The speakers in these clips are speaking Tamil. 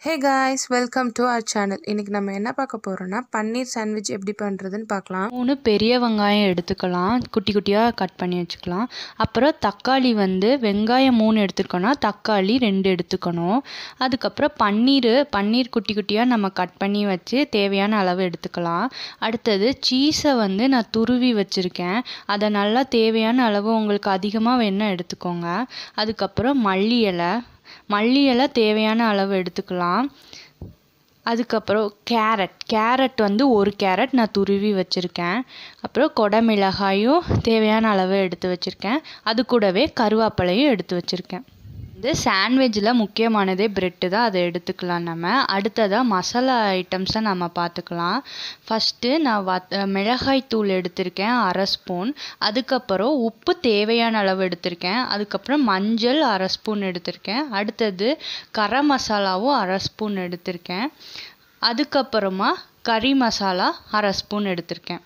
hey guys welcome to our channel இன்றைக்கி நம்ம என்ன பார்க்க போகிறோன்னா பன்னீர் சாண்ட்விச் எப்படி பண்ணுறதுன்னு பார்க்கலாம் மூணு பெரிய வெங்காயம் எடுத்துக்கலாம் குட்டி குட்டியாக கட் பண்ணி வச்சுக்கலாம் அப்புறம் தக்காளி வந்து வெங்காயம் மூணு எடுத்துக்கணும் தக்காளி ரெண்டு எடுத்துக்கணும் அதுக்கப்புறம் பன்னீர் பன்னீர் குட்டி குட்டியாக நம்ம கட் பண்ணி வச்சு தேவையான அளவு எடுத்துக்கலாம் அடுத்தது சீஸை வந்து நான் துருவி வச்சுருக்கேன் அதை நல்லா தேவையான அளவு உங்களுக்கு அதிகமாக வேணால் எடுத்துக்கோங்க அதுக்கப்புறம் மல்லி இலை மல்லி இலை தேவையான அளவு எடுத்துக்கலாம் அதுக்கப்புறம் கேரட் கேரட் வந்து ஒரு கேரட் நான் துருவி வச்சுருக்கேன் அப்புறம் கொடை மிளகாயும் தேவையான அளவு எடுத்து வச்சுருக்கேன் அது கூடவே கருவேப்பிலையும் எடுத்து வச்சுருக்கேன் இது சாண்ட்விச்சில் முக்கியமானதே ப்ரெட்டு தான் அதை எடுத்துக்கலாம் நம்ம அடுத்ததாக மசாலா ஐட்டம்ஸை நம்ம பார்த்துக்கலாம் ஃபஸ்ட்டு நான் வத் மிளகாய் தூள் எடுத்திருக்கேன் அரை ஸ்பூன் அதுக்கப்புறம் உப்பு தேவையான அளவு எடுத்திருக்கேன் அதுக்கப்புறம் மஞ்சள் அரை ஸ்பூன் எடுத்திருக்கேன் அடுத்தது கரம் மசாலாவும் அரை ஸ்பூன் எடுத்திருக்கேன் அதுக்கப்புறமா கறி மசாலா அரை ஸ்பூன் எடுத்திருக்கேன்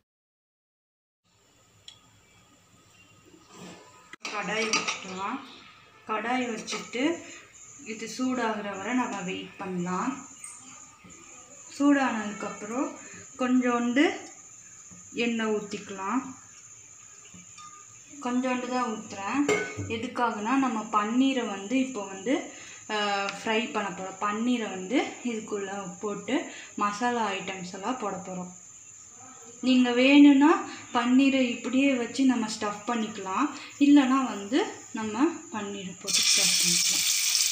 கடாய் வச்சுக்கலாம் கடாய் வச்சுட்டு இது சூடாகிற வரை நம்ம வெயிட் பண்ணலாம் சூடானதுக்கப்புறம் கொஞ்சோண்டு எண்ணெய் ஊற்றிக்கலாம் கொஞ்சோண்டு தான் ஊற்றுறேன் எதுக்காகனா நம்ம பன்னீரை வந்து இப்போ வந்து ஃப்ரை பண்ண போகிறோம் பன்னீரை வந்து இதுக்குள்ளே போட்டு மசாலா ஐட்டம்ஸ் எல்லாம் போட போகிறோம் நீங்கள் வேணும்னா பன்னீரை இப்படியே வச்சு நம்ம ஸ்டஃப் பண்ணிக்கலாம் இல்லைனா வந்து நம்ம பன்னீரை போட்டு ஸ்டஃப் பண்ணிக்கலாம்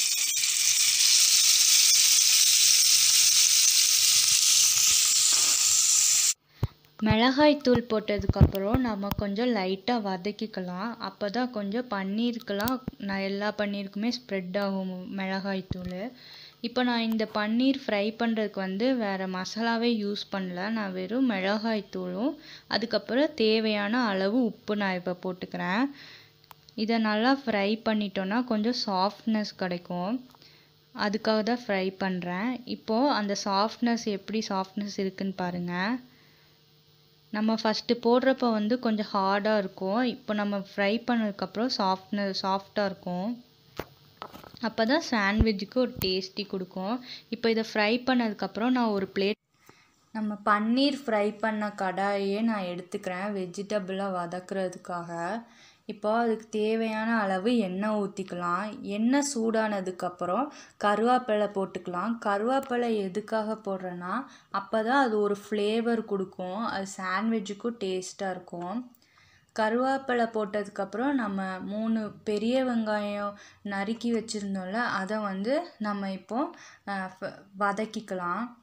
மிளகாய் தூள் போட்டதுக்கப்புறம் நம்ம கொஞ்சம் லைட்டாக வதக்கிக்கலாம் அப்போ தான் கொஞ்சம் பன்னீருக்கெல்லாம் நான் எல்லா பன்னீருக்குமே ஸ்ப்ரெட் ஆகும் மிளகாய் தூள் இப்போ நான் இந்த பன்னீர் ஃப்ரை பண்ணுறதுக்கு வந்து வேறு மசாலாவே யூஸ் பண்ணல நான் வெறும் மிளகாய் தூளும் அதுக்கப்புறம் தேவையான அளவு உப்பு நான் இப்போ போட்டுக்கிறேன் இதை நல்லா ஃப்ரை பண்ணிட்டோன்னா கொஞ்சம் சாஃப்ட்னஸ் கிடைக்கும் அதுக்காக தான் ஃப்ரை பண்ணுறேன் இப்போது அந்த சாஃப்ட்னஸ் எப்படி சாஃப்ட்னஸ் இருக்குன்னு பாருங்கள் நம்ம ஃபஸ்ட்டு போடுறப்ப வந்து கொஞ்சம் ஹார்டாக இருக்கும் இப்போ நம்ம ஃப்ரை பண்ணதுக்கப்புறம் சாஃப்ட்னஸ் சாஃப்டாக இருக்கும் அப்போ தான் சாண்ட்விட்சுக்கு ஒரு டேஸ்டி கொடுக்கும் இப்போ இதை ஃப்ரை பண்ணதுக்கப்புறம் நான் ஒரு பிளேட் நம்ம பன்னீர் ஃப்ரை பண்ண கடாயே நான் எடுத்துக்கிறேன் வெஜிடபிளாக வதக்குறதுக்காக இப்போ அதுக்கு தேவையான அளவு எண்ணெய் ஊற்றிக்கலாம் எண்ணெய் சூடானதுக்கப்புறம் கருவேப்பிலை போட்டுக்கலாம் கருவேப்பிலை எதுக்காக போடுறேன்னா அப்போ தான் அது ஒரு ஃப்ளேவர் கொடுக்கும் அது சாண்ட்விட்சுக்கும் டேஸ்ட்டாக இருக்கும் கருவேப்பிலை போட்டதுக்கப்புறம் நம்ம மூணு பெரிய வெங்காயம் நறுக்கி வச்சுருந்தோம்ல அதை வந்து நம்ம இப்போ வதக்கிக்கலாம்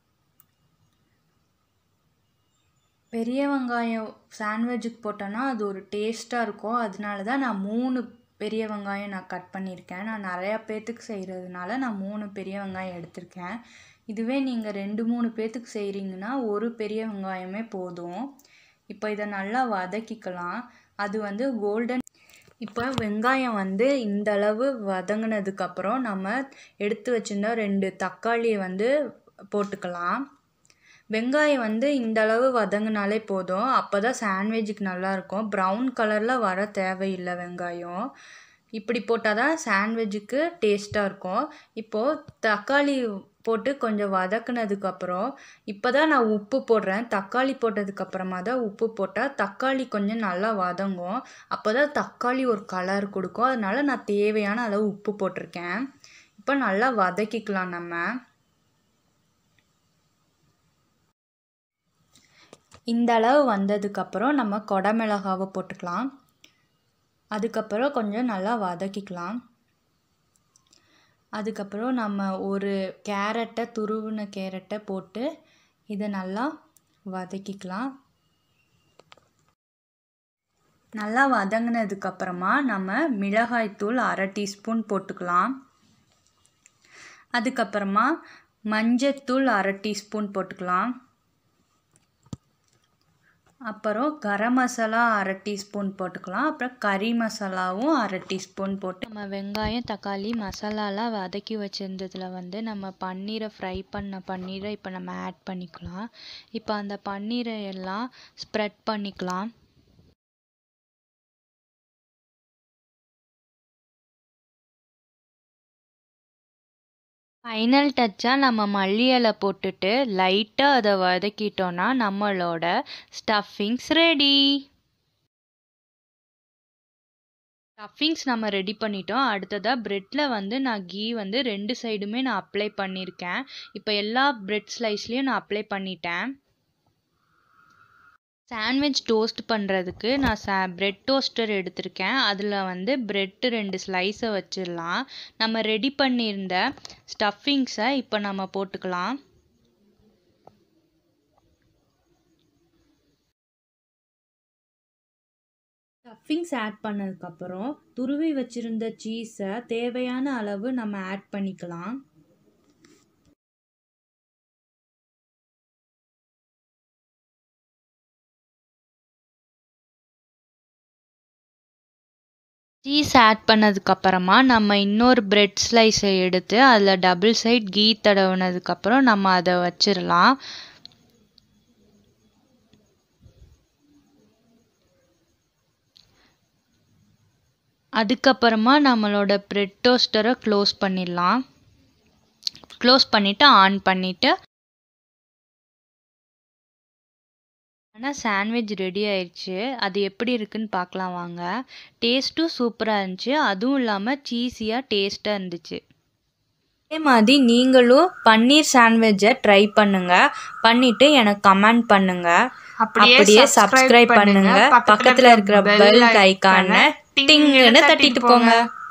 பெரிய வெங்காயம் சாண்ட்விட்சுக்கு போட்டோன்னா அது ஒரு டேஸ்ட்டாக இருக்கும் அதனால தான் நான் மூணு பெரிய வெங்காயம் நான் கட் பண்ணியிருக்கேன் நான் நிறையா பேர்த்துக்கு செய்கிறதுனால நான் மூணு பெரிய வெங்காயம் எடுத்திருக்கேன் இதுவே நீங்கள் ரெண்டு மூணு பேர்த்துக்கு செய்கிறீங்கன்னா ஒரு பெரிய வெங்காயமே போதும் இப்போ இதை நல்லா வதக்கிக்கலாம் அது வந்து கோல்டன் இப்போ வெங்காயம் வந்து இந்த அளவு வதங்கினதுக்கப்புறம் நம்ம எடுத்து வச்சுருந்தா ரெண்டு தக்காளியை வந்து போட்டுக்கலாம் வெங்காயம் வந்து இந்த அளவு வதங்கினாலே போதும் அப்போ தான் சாண்ட்விட்சுக்கு நல்லாயிருக்கும் ப்ரௌன் கலரில் வர தேவையில்லை வெங்காயம் இப்படி போட்டால் தான் சாண்ட்விட்சுக்கு டேஸ்ட்டாக இருக்கும் இப்போது தக்காளி போட்டு கொஞ்சம் வதக்குனதுக்கப்புறம் இப்போ தான் நான் உப்பு போடுறேன் தக்காளி போட்டதுக்கப்புறமா தான் உப்பு போட்டால் தக்காளி கொஞ்சம் நல்லா வதங்கும் அப்போ தான் தக்காளி ஒரு கலர் கொடுக்கும் அதனால நான் தேவையான அளவு உப்பு போட்டிருக்கேன் இப்போ நல்லா வதக்கிக்கலாம் நம்ம இந்த அளவு வந்ததுக்கப்புறம் நம்ம கொடமிளகாவை போட்டுக்கலாம் அதுக்கப்புறம் கொஞ்சம் நல்லா வதக்கிக்கலாம் அதுக்கப்புறம் நம்ம ஒரு கேரட்டை துருவின கேரட்டை போட்டு இதை நல்லா வதக்கிக்கலாம் நல்லா வதங்கினதுக்கப்புறமா நம்ம மிளகாய்த்தூள் அரை டீஸ்பூன் போட்டுக்கலாம் அதுக்கப்புறமா மஞ்சத்தூள் அரை டீஸ்பூன் போட்டுக்கலாம் அப்புறம் கரம் மசாலா அரை டீஸ்பூன் போட்டுக்கலாம் அப்புறம் கறி மசாலாவும் அரை டீஸ்பூன் போட்டு நம்ம வெங்காயம் தக்காளி மசாலாலாம் வதக்கி வச்சுருந்ததில் வந்து நம்ம பன்னீரை ஃப்ரை பண்ண பன்னீரை இப்போ நம்ம ஆட் பண்ணிக்கலாம் இப்போ அந்த பன்னீரை எல்லாம் ஸ்ப்ரெட் பண்ணிக்கலாம் ஃபைனல் டச்சாக நம்ம மல்லி இலை போட்டுட்டு லைட்டாக அதை வதக்கிட்டோன்னா நம்மளோட ஸ்டஃபிங்ஸ் ரெடி ஸ்டஃபிங்ஸ் நம்ம ரெடி பண்ணிட்டோம் அடுத்ததாக ப்ரெட்டில் வந்து நான் கீ வந்து ரெண்டு சைடுமே நான் அப்ளை பண்ணியிருக்கேன் இப்போ எல்லா ப்ரெட் ஸ்லைஸ்லேயும் நான் அப்ளை பண்ணிட்டேன் சாண்ட்விச் டோஸ்ட் பண்ணுறதுக்கு நான் சா ப்ரெட் டோஸ்டர் எடுத்திருக்கேன் அதில் வந்து ப்ரெட்டு ரெண்டு ஸ்லைஸை வச்சிடலாம் நம்ம ரெடி பண்ணியிருந்த ஸ்டஃபிங்ஸை இப்போ நம்ம போட்டுக்கலாம் ஸ்டஃபிங்ஸ் ஆட் பண்ணதுக்கப்புறம் துருவி வச்சுருந்த சீஸை தேவையான அளவு நம்ம ஆட் பண்ணிக்கலாம் சீஸ் ஆட் பண்ணதுக்கப்புறமா நம்ம இன்னொரு பிரெட் ஸ்லைஸை எடுத்து அதில் டபுள் சைட் கீ தடவுனதுக்கப்புறம் நம்ம அதை வச்சிடலாம் அதுக்கப்புறமா நம்மளோட ப்ரெட் டோஸ்டரை க்ளோஸ் பண்ணிடலாம் க்ளோஸ் பண்ணிவிட்டு ஆன் பண்ணிவிட்டு ஆனால் சாண்ட்விச் ரெடி ஆயிடுச்சு அது எப்படி இருக்குன்னு பார்க்கலாம் வாங்க டேஸ்ட்டும் சூப்பராக இருந்துச்சு அதுவும் இல்லாமல் சீஸியாக டேஸ்ட்டாக இருந்துச்சு அதே மாதிரி நீங்களும் பன்னீர் சாண்ட்விட்சை ட்ரை பண்ணுங்க பண்ணிட்டு எனக்கு கமெண்ட் பண்ணுங்க அப்படியே சப்ஸ்கிரைப் பண்ணுங்க பக்கத்துல இருக்கிற பெல் ஐக்கான டிங்னு தட்டிட்டு போங்க